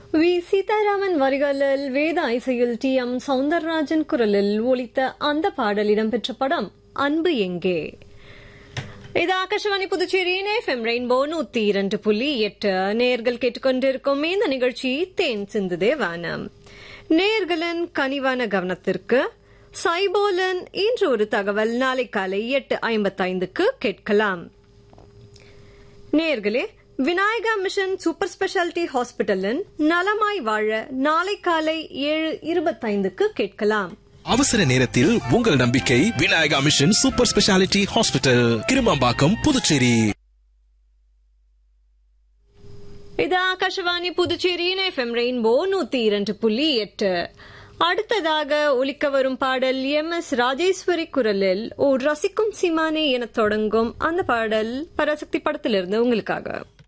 we Sitharaman வரிகளில் வேத இசையில் டி எம் சவுந்தரராஜன் குரலில் ஒலித்த அந்த பாடல் இடம்பெற்ற படம் அன்பு எங்கே இது ஆகாஷவாணி புதுச்சேரியின் எஃப்எம் ரெயின்போ நூத்தி இரண்டு புள்ளி எட்டு நேர்கள் கேட்டுக்கொண்டிருக்கும் இந்த நிகழ்ச்சி தேன் சிந்துதே வானம் நேர்களின் கனிவான கவனத்திற்கு சைபோலன் இன்று ஒரு தகவல் நாளை காலை எட்டு ஐம்பத்தைந்துக்கு கேட்கலாம் நேர்களே விநாயகா மிஷன் சூப்பர் ஸ்பெஷாலிட்டி ஹாஸ்பிட்டலின் நலமாய் வாழ நாளை காலை ஏழு இருபத்தைந்துக்கு கேட்கலாம் அவசர நேரத்தில் உங்கள் நம்பிக்கை Vinayaka mission super speciality hospital Kirumampakkam Puducherry இது ஆகாஷவாணி புதுச்சேரியின் எஃப்எம் ரெயின்போ நூத்தி இரண்டு புள்ளி எட்டு அடுத்ததாக ஒலிக்க வரும் பாடல் எம் எஸ் ராஜேஸ்வரி குரலில் ஓ ரசிக்கும் சிமானே என தொடங்கும் அந்த பாடல் பராசக்தி படத்திலிருந்து உங்களுக்காக